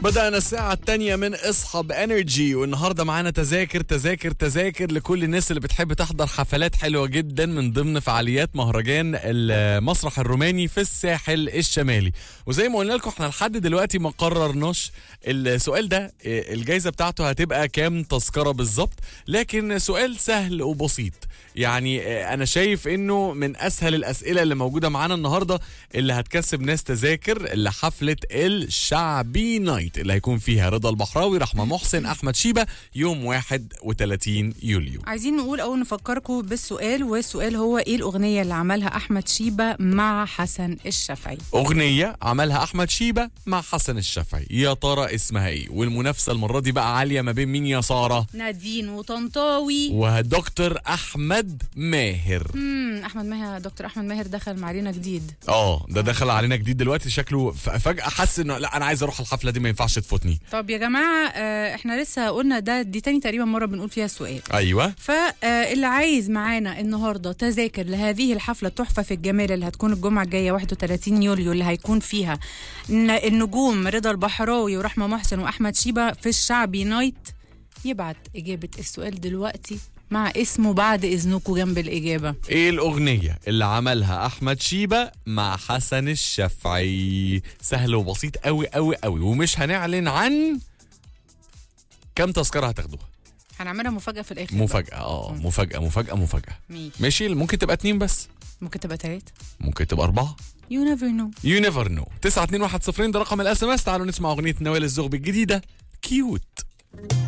بدأنا الساعة الثانية من اصحاب انرجي والنهاردة معانا تذاكر تذاكر تذاكر لكل الناس اللي بتحب تحضر حفلات حلوة جدا من ضمن فعاليات مهرجان المسرح الروماني في الساحل الشمالي وزي ما قلنا لكم احنا لحد دلوقتي ما قررناش السؤال ده الجايزة بتاعته هتبقى كام تذكرة بالظبط لكن سؤال سهل وبسيط يعني انا شايف انه من اسهل الاسئله اللي موجوده معانا النهارده اللي هتكسب ناس تذاكر لحفله الشعبي نايت اللي هيكون فيها رضا البحراوي رحمه محسن احمد شيبه يوم 31 يوليو عايزين نقول اول نفكركم بالسؤال والسؤال هو ايه الاغنيه اللي عملها احمد شيبه مع حسن الشافعي اغنيه عملها احمد شيبه مع حسن الشافعي يا ترى اسمها ايه والمنافسه المره دي بقى عاليه ما بين مين يا ساره نادين وطنطاوي ودكتور احمد ماهر امم احمد ماهر دكتور احمد ماهر دخل علينا جديد اه ده دخل علينا جديد دلوقتي شكله ف- فجاه حس انه لا انا عايز اروح الحفله دي ما ينفعش تفوتني طب يا جماعه آه احنا لسه قلنا ده دي تاني تقريبا مره بنقول فيها السؤال ايوه فاللي عايز معانا النهارده تذاكر لهذه الحفله التحفه في الجمال اللي هتكون الجمعه الجايه 31 يوليو اللي هيكون فيها ن- النجوم رضا البحراوي ورحمه محسن واحمد شيبه في الشعبي نايت يبعت اجابه السؤال دلوقتي مع اسمه بعد اذنكم جنب الاجابه ايه الاغنيه اللي عملها احمد شيبه مع حسن الشافعي سهل وبسيط قوي قوي قوي ومش هنعلن عن كم تذكره هتاخدوها هنعملها مفاجاه في الاخر مفاجاه اه مفاجاه مفاجاه مفاجاه ماشي ماشي ممكن تبقى اتنين بس ممكن تبقى تلاتة ممكن تبقى اربعه يو نيفر نو يو نيفر نو 921 ده رقم الاس ام اس تعالوا نسمع اغنيه نوال الزغبي الجديده كيوت